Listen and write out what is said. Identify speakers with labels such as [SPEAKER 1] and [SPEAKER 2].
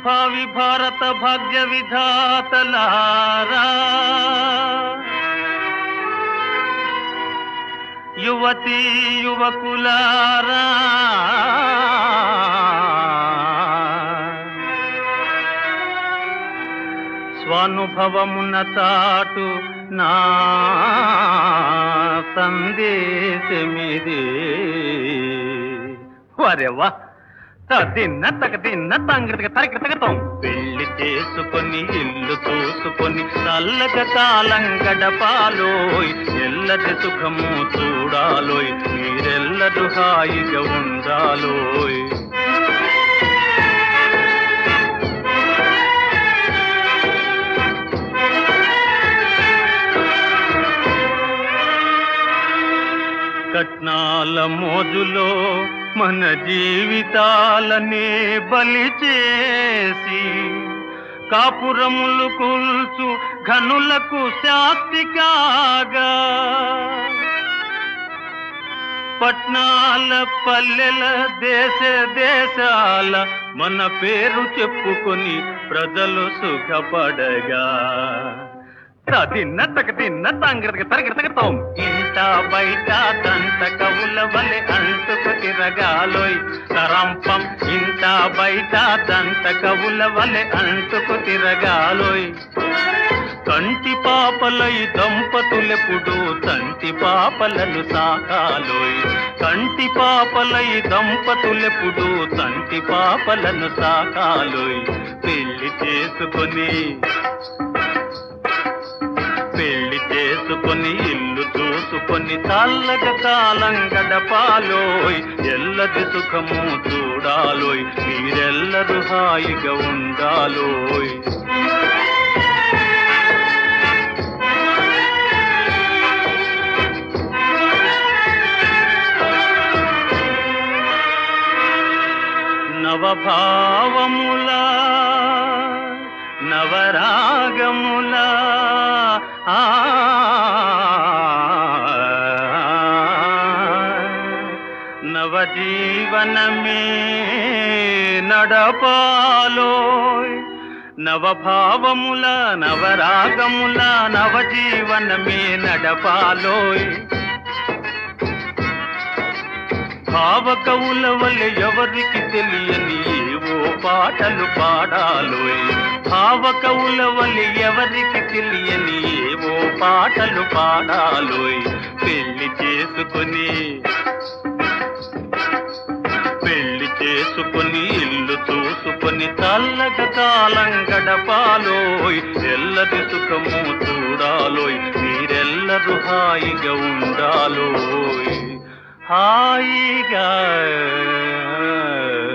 [SPEAKER 1] భావి భారత భాగ్య విధాతలారా యువతీ యువకులారా స్వానుభవమున చాటు నా సందేశమిదే వరెవ్వా తిన్న తగ తిన్న తంగతిక తరగ తగతాం పెళ్లి చేసుకొని ఇల్లు చూసుకొని చల్లగ కాలం గడపాలోయ్ ఎల్లది సుఖము చూడాలోయ్ మీరెల్లరూ హాయిగా ఉండాలోయ్ కట్నాల మోజులో మన జీవితాలనే బలి చేసి కాపురములు కూల్చు ఘనులకు శాస్తి కాగా పట్నాల పల్లెల దేశ దేశాల మన పేరు చెప్పుకొని ప్రజలు సుఖపడగా తిన్న తగ తిన్న తంగిరతగ తరగ తగతాం ఇంట బయట దంత కవుల వలె అంటుకు తిరగాలోయ్ తరంపం ఇంట బయట దంత కవుల వలె అంటుకు తిరగాలోయ్ కంటి పాపలై దంపతులెప్పుడు తంటి పాపలను సాకాలోయ్ కంటి పాపలై దంపతులెప్పుడు తంటి పాపలను సాకాలోయ్ పెళ్లి చేసుకొని పెళ్లి చేసుకొని ఇల్లు చూసుకొని చల్లగ కాలం గడపాలోయ్ ఎల్లది సుఖము చూడాలోయ్ మీరెల్లరూ హాయిగా ఉండాలోయ్ నవభావముల నవరాగముల ఆ నవజీవనమే నడపాలోయ్ నవభావముల నవరాగముల నవజీవనమే నడపాలోయ్ భావ కవుల వల్లే ఎవరికి తెలియని ఏవో పాటలు పాడాలోయ్ భావ కవుల వల్లే ఎవరికి తెలియని ఏవో పాటలు పాడాలోయ్ పెళ్లి చేసుకొని పెళ్లి చేసుకొని ఇల్లు చూసుకొని చల్లగ కాలం గడపాలోయ్ ఎల్లది సుఖము చూడాలోయ్ మీరెల్లరూ హాయిగా ఉండాలోయ్ హాయిగా